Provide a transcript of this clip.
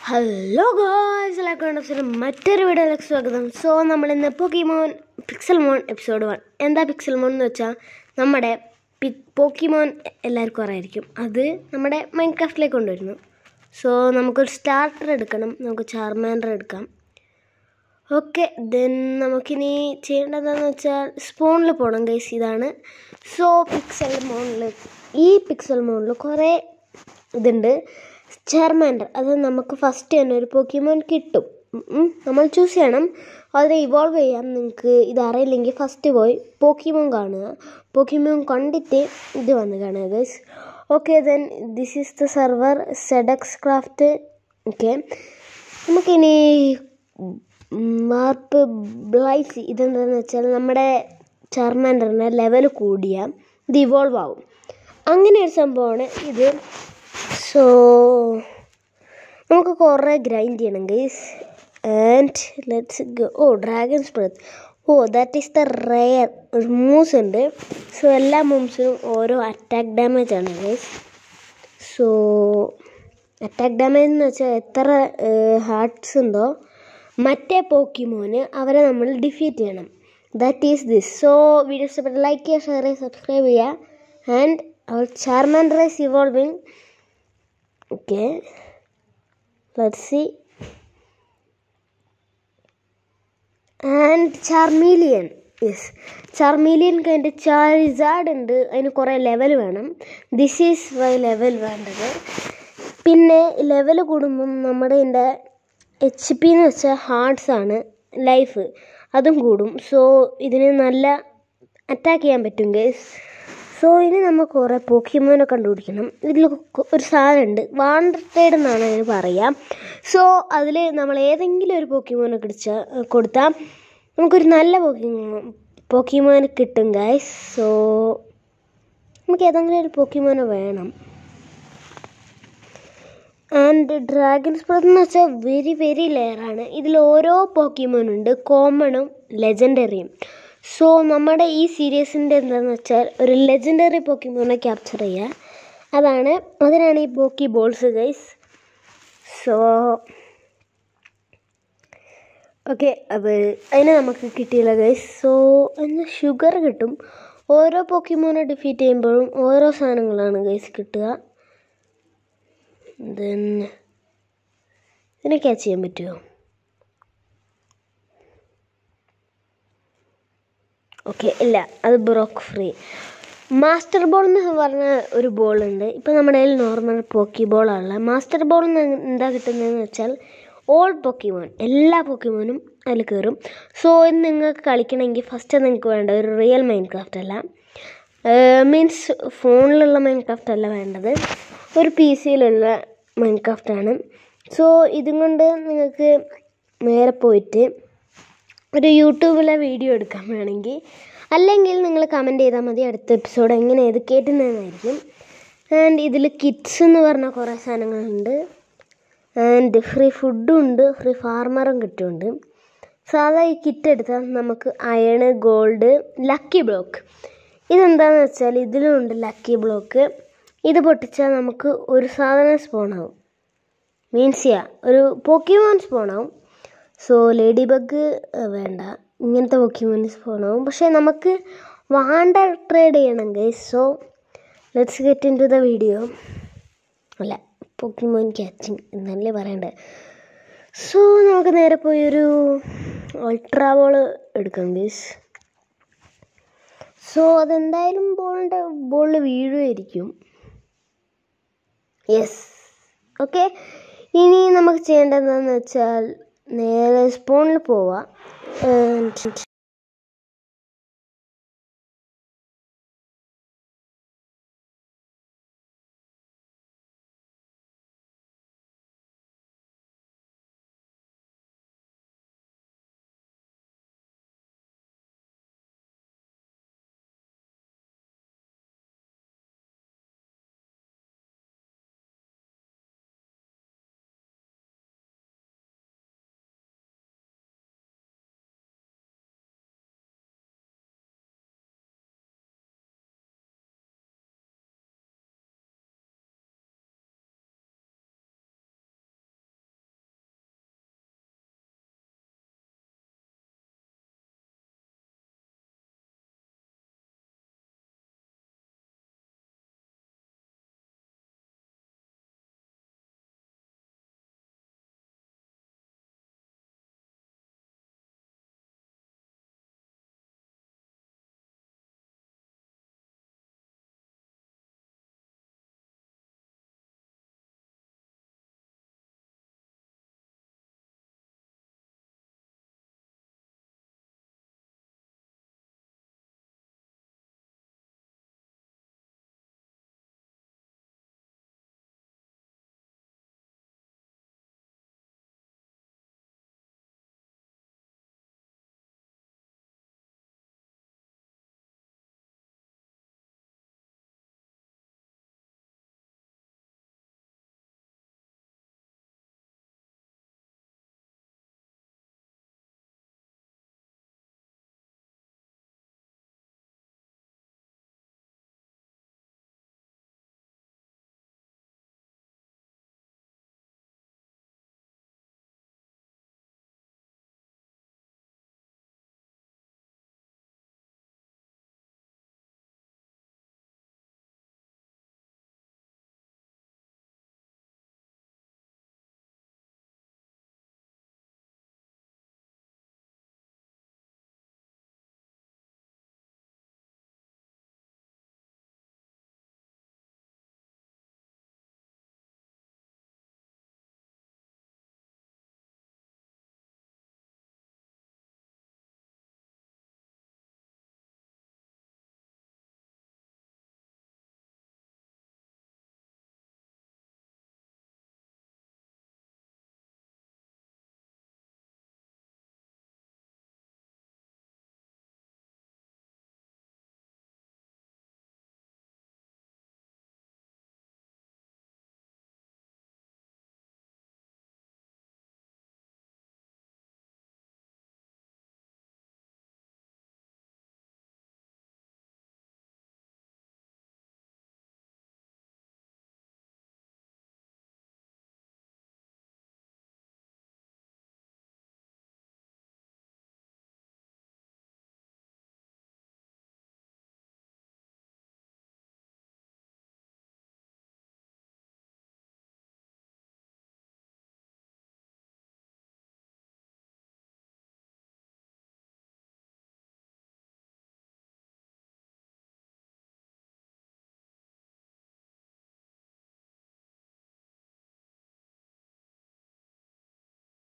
Hello ഗോയ്സ് എല്ലാവർക്കും മറ്റൊരു വീഡിയോയിലേക്ക് സ്വാഗതം സോ നമ്മളിന്ന് Pokemon Pixelmon episode one എന്താ പിക്സൽ മോൺ എന്ന് വെച്ചാൽ നമ്മുടെ പി പോക്കിമോൻ എല്ലാവർക്കും അറിയായിരിക്കും അത് നമ്മുടെ മൈൻഡ് ക്രാഫ്റ്റിലേക്ക് കൊണ്ടുവരുന്നു സോ നമുക്കൊരു സ്റ്റാർട്ടർ എടുക്കണം നമുക്ക് ചാർമാൻഡർ എടുക്കാം ഓക്കെ ദെൻ നമുക്കിനി ചെയ്യേണ്ടതെന്ന് വെച്ചാൽ സ്പോണിൽ പോകണം ഗൈസ് ഇതാണ് സോ പിക്സൽ മോണിൽ ഈ പിക്സൽ മോണിൽ കുറേ ഇതുണ്ട് ചാർമാൻഡർ അത് നമുക്ക് ഫസ്റ്റ് തന്നെ ഒരു പോക്കിമോൻ കിട്ടും ഉം ഉം. നമ്മൾ ചൂസ് ചെയ്യണം അതിനെ ഇവോൾവ് ചെയ്യാം നിങ്ങൾക്ക് ഇത് അറിയില്ലെങ്കിൽ ഫസ്റ്റ് പോയി പോക്കിമോൻ കാണുക പോക്കിമോൻ കണ്ടിട്ട് ഇത് വന്ന് കാണുക guys okay then this is the server Sedux craft okay നമുക്കിനി മാർപ്പ് ബ്ലൈസ് ഇതെന്താണെന്ന് വെച്ചാൽ നമ്മുടെ ചാർമാൻഡറിന് ലെവൽ കൂടിയ ഇത് ഇവോൾവ് ആവും അങ്ങനെ ഒരു സംഭവമാണ് ഇത് സോ നമുക്ക് കുറേ ഗ്രൈൻഡ് ചെയ്യണം guys and let's go oh dragon സ്പ്രത്ത് oh that is the rare ഒരു മൂസ് ഉണ്ട് സോ എല്ലാ മൂംസിനും ഓരോ അറ്റാക്ക് ഡാമേജ് ആണ് ഗൈസ് സോ അറ്റാക്ക് ഡാമേജ് എന്ന് വെച്ചാൽ എത്ര ഹാർട്ട്സ് ഉണ്ടോ മറ്റേ പോക്കിമോന് അവരെ നമ്മൾ ഡിഫീറ്റ് ചെയ്യണം that is this so video ഇഷ്ടപ്പെട്ട ലൈക്ക് ചെയ്യുക ഷെയർ ചെയ്യുക സബ്സ്ക്രൈബ് ചെയ്യുക and our Charmander is evolving okay let's see and Charmeleon yes Charmeleon കഴിഞ്ഞിട്ട് ചാരിസാഡ് ഉണ്ട് അതിന് കുറേ ലെവൽ വേണം ദിസ് ഈസ് വൈ ലെവൽ വേണ്ടത് പിന്നെ ലെവൽ കൂടുമ്പം നമ്മുടെ ഇതിൻ്റെ എച്ച് പി എന്ന് വെച്ചാൽ ഹാർട്സ് ആണ് ലൈഫ് അതും കൂടും സോ ഇതിന് നല്ല അറ്റാക്ക് ചെയ്യാൻ പറ്റും ഗൈസ് സോ ഇനി നമുക്ക് കുറേ പോക്കിമോനെ കണ്ടുപിടിക്കണം ഇതിൽ ഒരു സാധനമുണ്ട് വാണ്ടർട്ടേഡ് എന്നാണ് അതിന് പറയുക സോ അതിൽ നമ്മൾ ഏതെങ്കിലും ഒരു പോക്കിമോനെ കിടിച്ചാൽ കൊടുത്താൽ നമുക്കൊരു നല്ല പോക്കിമോ പോക്കിമോനെ കിട്ടും ഗൈസ് സോ നമുക്ക് ഏതെങ്കിലും ഒരു പോക്കിമോനെ വേണം ആൻഡ് ഡ്രാഗൺ സ്പ്രത്ത് എന്ന് വെച്ചാൽ വെരി വെരി ലെയറാണ് ഇതിൽ ഓരോ പോക്കിമോൻ ഉണ്ട് കോമണും ലെജൻഡറിയും സോ നമ്മുടെ ഈ സീരീസിൻ്റെ എന്താണെന്ന് വെച്ചാൽ ഒരു ലെജൻഡറി പോക്കിമോനെ ക്യാപ്ചർ ചെയ്യുക അതാണ് അതിനാണ് ഈ പോക്കി ബോൾസ് ഗൈസ് സോ ഓക്കെ അത് അതിന് നമുക്ക് കിട്ടിയില്ല ഗൈസ് സോ അതിന് ഷുഗർ കിട്ടും ഓരോ പോക്കിമോനെ ഡിഫീറ്റ് ചെയ്യുമ്പോഴും ഓരോ സാധനങ്ങളാണ് ഗൈസ് കിട്ടുക ദെൻ ഇതിനെ ക്യാച്ച് ചെയ്യാൻ പറ്റുമോ ഓക്കെ ഇല്ല അത് ബ്രോക്ക് ഫ്രീ മാസ്റ്റർ ബോൾ എന്ന് പറഞ്ഞ ഒരു ബോൾ ഉണ്ട് ഇപ്പം നമ്മുടെ കയ്യിൽ നോർമൽ പോക്കി ബോളാണുള്ള മാസ്റ്റർ ബോൾ എന്താ കിട്ടുന്നതെന്ന് വെച്ചാൽ ഓൾ പോക്കിമോൻ എല്ലാ പോക്കിമോനും അതിൽ കയറും സോ ഇത് നിങ്ങൾക്ക് കളിക്കണമെങ്കിൽ ഫസ്റ്റ് നിങ്ങൾക്ക് വേണ്ട ഒരു റിയൽ മൈൻഡ് ക്രാഫ്റ്റ് അല്ല മീൻസ് ഫോണിലുള്ള മൈൻഡ് ക്രാഫ്റ്റ് അല്ല വേണ്ടത് ഒരു പി സിയിലുള്ള മൈൻഡ് ക്രാഫ്റ്റ് ആണ് സോ ഇതും കൊണ്ട് നിങ്ങൾക്ക് നേരെ പോയിട്ട് ഒരു യൂട്യൂബിലെ വീഡിയോ എടുക്കാൻ വേണമെങ്കിൽ അല്ലെങ്കിൽ നിങ്ങൾ കമൻറ്റ് ചെയ്താൽ മതി അടുത്ത എപ്പിസോഡ് എങ്ങനെ ഏത് കേട്ടുന്നതെന്നായിരിക്കും ആൻഡ് ഇതിൽ കിറ്റ്സ് എന്ന് പറഞ്ഞ കുറേ സാധനങ്ങളുണ്ട് ആൻഡ് ഫ്രീ ഫുഡും ഉണ്ട് ഫ്രീ ഫാർമറും കിട്ടുന്നുണ്ട് സാധാ ഈ കിറ്റ് എടുത്താൽ നമുക്ക് അയണ് ഗോൾഡ് ലക്കി ബ്ലോക്ക് ഇതെന്താണെന്ന് വെച്ചാൽ ഇതിലും ഉണ്ട് ലക്കി ബ്ലോക്ക് ഇത് പൊട്ടിച്ചാൽ നമുക്ക് ഒരു സാധനം സ്പോണാവും മീൻസ് ചെയ്യാം ഒരു പോക്കിമോൻ സ്പോണാവും സോ ലേഡി ബഗ് വേണ്ട ഇങ്ങനത്തെ പോക്കിമോൻ സ്പോണാവും പക്ഷേ നമുക്ക് വാണ്ട ട്രേഡ് ചെയ്യണം guys so let's get into the video അല്ല പോക്കിമോൻ ക്യാച്ചിങ് എന്നല്ലേ പറയണ്ടേ സോ നമുക്ക് നേരെ പോയി ഒരു അൾട്രാ ബോൾ എടുക്കാം ഗൈസ് സോ അതെന്തായാലും ബോളിൻ്റെ ബോളിൽ വീഴുമായിരിക്കും യെസ് ഓക്കെ ഇനി നമുക്ക് ചെയ്യേണ്ടതെന്ന് വെച്ചാൽ നേരെ സ്പൂണിൽ പോവാം